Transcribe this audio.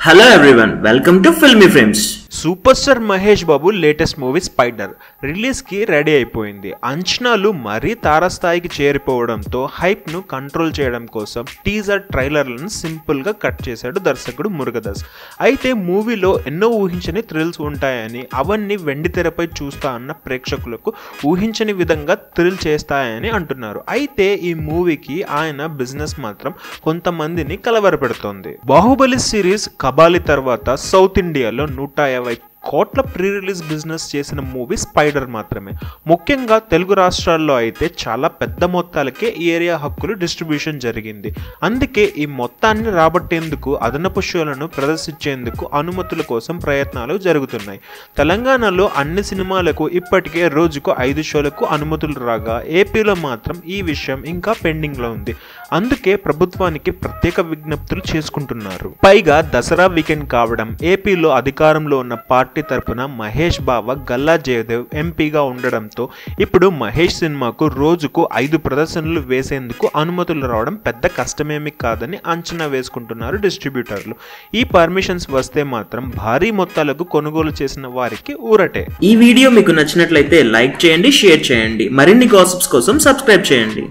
Hello everyone, welcome to Filmy Frames. Super star Mahesh Babu latest movie Spyder రిలీజ్కి ready అయిపోయింది అంచనాలు మరీ తారస్థాయికి చేరిపోవడంతో హైప్ను కంట్రోల్ చేయడం కోసం టీజర్ ట్రైలర్లను సింపుల్గా కట్ చేశాడు దర్శకుడు మురుగదాస్ అయితే మూవీలో ఎన్నో ఊహించని థ్రిల్స్ ఉంటాయని అవన్నీ వెండి తెరపై చూస్తా అన్న ప్రేక్షకులకు ఊహించని విధంగా థ్రిల్ చేస్తాయని అంటున్నారు అయితే ఈ మూవీకి ఆయన బిజినెస్ మాత్రం కొంతమందిని కలవరపెడుతోంది బాహుబలి సిరీస్ కబాలి తర్వాత సౌత్ ఇండియాలో నూట యాభై కోట్ల ప్రీ రిలీజ్ బిజినెస్ చేసిన మూవీ స్పైడర్ మాత్రమే ముఖ్యంగా తెలుగు రాష్ట్రాల్లో అయితే చాలా పెద్ద మొత్తాలకే ఈ ఏరియా హక్కులు డిస్ట్రిబ్యూషన్ జరిగింది అందుకే ఈ మొత్తాన్ని రాబట్టేందుకు అదనపు షోలను ప్రదర్శించేందుకు అనుమతుల కోసం ప్రయత్నాలు జరుగుతున్నాయి తెలంగాణలో అన్ని సినిమాలకు ఇప్పటికే రోజుకు ఐదు షోలకు అనుమతులు రాగా ఏపీలో మాత్రం ఈ విషయం ఇంకా పెండింగ్లో ఉంది అందుకే ప్రభుత్వానికి ప్రత్యేక విజ్ఞప్తులు చేసుకుంటున్నారు పైగా దసరా వీకెండ్ కావడం ఏపీలో అధికారంలో ఉన్న పార్టీ తరపున మహేష్ బావ గల్లా జయదేవ్ ఎంపీగా ఉండడంతో ఇప్పుడు మహేష్ సినిమాకు రోజుకు ఐదు ప్రదర్శనలు వేసేందుకు అనుమతులు రావడం పెద్ద కష్టమేమి కాదని అంచనా వేసుకుంటున్నారు డిస్ట్రిబ్యూటర్లు ఈ పర్మిషన్స్ వస్తే మాత్రం భారీ మొత్తాలకు కొనుగోలు చేసిన వారికి ఊరటే ఈ వీడియో మీకు నచ్చినట్లయితే లైక్ చేయండి షేర్ చేయండి మరిన్ని గాసిప్స్ కోసం సబ్స్క్రైబ్ చేయండి